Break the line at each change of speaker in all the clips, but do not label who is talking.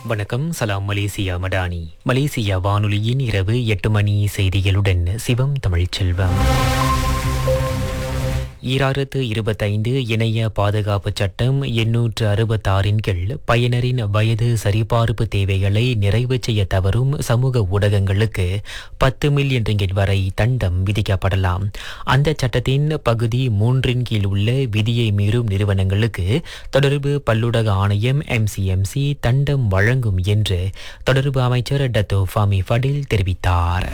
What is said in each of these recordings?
வணக்கம் சலாம் Malaysia Madani Malaysia வானொலியின் இரவு எட்டு மணி செய்திகளுடன் சிவம் தமிழ்ச்செல்வம் ஈராயிரத்து இருபத்தைந்து இணைய பாதுகாப்பு சட்டம் எண்ணூற்று அறுபத்தாறின் கீழ் பயனரின் வயது சரிபார்ப்பு தேவைகளை நிறைவு செய்ய தவறும் சமூக ஊடகங்களுக்கு பத்து மில்லியன் ரிங்கிட் வரை தண்டம் விதிக்கப்படலாம் அந்த சட்டத்தின் பகுதி மூன்றின் கீழ் உள்ள விதியை மீறும் நிறுவனங்களுக்கு தொடர்பு பல்லுடக ஆணையம் எம்சிஎம்சி தண்டம் வழங்கும் என்று தொடர்பு அமைச்சர் டத்தோ ஃபாமி ஃபடில் தெரிவித்தார்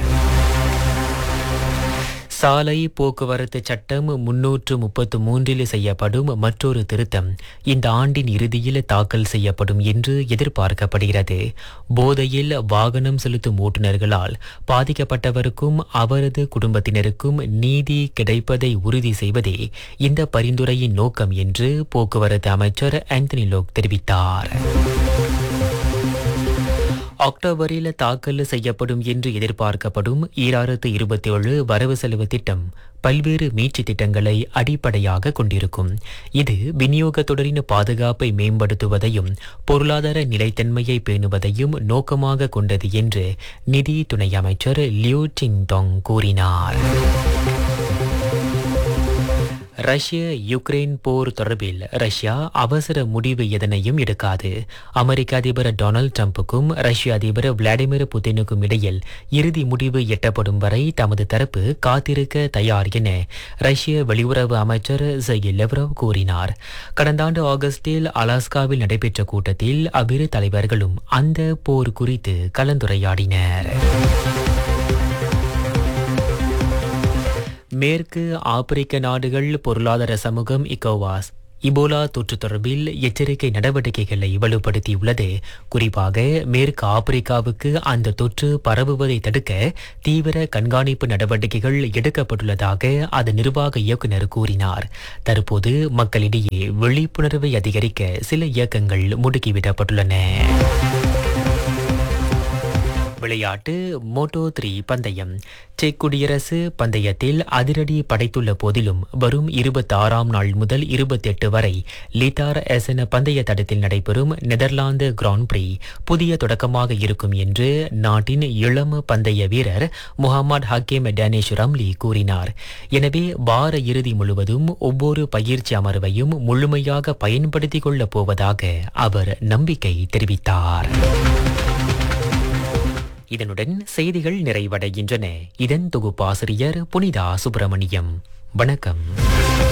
சாலை போக்குவரத்து சட்டம் முன்னூற்று முப்பத்து மூன்றில் செய்யப்படும் மற்றொரு திருத்தம் இந்த ஆண்டின் இறுதியில் தாக்கல் செய்யப்படும் என்று எதிர்பார்க்கப்படுகிறது போதையில் வாகனம் செலுத்தும் ஓட்டுநர்களால் பாதிக்கப்பட்டவருக்கும் அவரது குடும்பத்தினருக்கும் நீதி கிடைப்பதை உறுதி செய்வதே இந்த பரிந்துரையின் நோக்கம் என்று போக்குவரத்து அமைச்சர் ஆந்தனி லோக் தெரிவித்தார் அக்டோபரில் தாக்கல் செய்யப்படும் என்று எதிர்பார்க்கப்படும் ஈராயிரத்து இருபத்தி ஏழு வரவு செலவு திட்டம் பல்வேறு மீட்சி திட்டங்களை அடிப்படையாக கொண்டிருக்கும் இது விநியோக தொடரின் பாதுகாப்பை மேம்படுத்துவதையும் பொருளாதார நிலைத்தன்மையை பேணுவதையும் நோக்கமாக கொண்டது என்று நிதி துணை அமைச்சர் லியூ சிங்டோங் கூறினார் ரஷ்ய யுக்ரைன் போர் தொடர்பில் ரஷ்யா அவசர முடிவு எதனையும் எடுக்காது அமெரிக்க அதிபர் டொனால்ட் ட்ரம்புக்கும் ரஷ்ய அதிபர் விளாடிமிர் புதினுக்கும் இடையில் இறுதி முடிவு எட்டப்படும் வரை தமது தரப்பு காத்திருக்க தயார் என ரஷ்ய வெளியுறவு அமைச்சர் செர்கி லெவ்ரவ் கூறினார் கடந்த ஆண்டு ஆகஸ்டில் அலாஸ்காவில் நடைபெற்ற கூட்டத்தில் அவ்விரு தலைவர்களும் அந்த போர் குறித்து கலந்துரையாடினர் மேற்கு ஆப்பிரிக்க நாடுகள் பொருளாதார சமூகம் இக்கோவாஸ் இபோலா தொற்று தொடர்பில் எச்சரிக்கை நடவடிக்கைகளை வலுப்படுத்தியுள்ளது குறிப்பாக மேற்கு ஆப்பிரிக்காவுக்கு அந்த தொற்று பரவுவதை தடுக்க தீவிர கண்காணிப்பு நடவடிக்கைகள் எடுக்கப்பட்டுள்ளதாக அது நிர்வாக இயக்குநர் கூறினார் தற்போது மக்களிடையே விழிப்புணர்வை அதிகரிக்க சில இயக்கங்கள் முடுக்கிவிடப்பட்டுள்ளன விளையாட்டு மோட்டோ த்ரீ பந்தயம் செக் குடியரசு பந்தயத்தில் அதிரடி படைத்துள்ள போதிலும் வரும் இருபத்தி ஆறாம் நாள் முதல் இருபத்தி எட்டு வரை லித்தார் எசன பந்தய தடத்தில் நடைபெறும் நெதர்லாந்து கிராண்ட் பிரி புதிய தொடக்கமாக இருக்கும் என்று நாட்டின் இளம் பந்தய வீரர் முகமது ஹக்கீம் டேனிஷ் ரம்லி கூறினார் எனவே வார இறுதி முழுவதும் ஒவ்வொரு பயிற்சி அமர்வையும் முழுமையாக பயன்படுத்திக் கொள்ளப் போவதாக அவர் நம்பிக்கை தெரிவித்தார் இதனுடன் செய்திகள் நிறைவடைகின்றன இதன் தொகுப்பாசிரியர் புனிதா சுப்பிரமணியம் வணக்கம்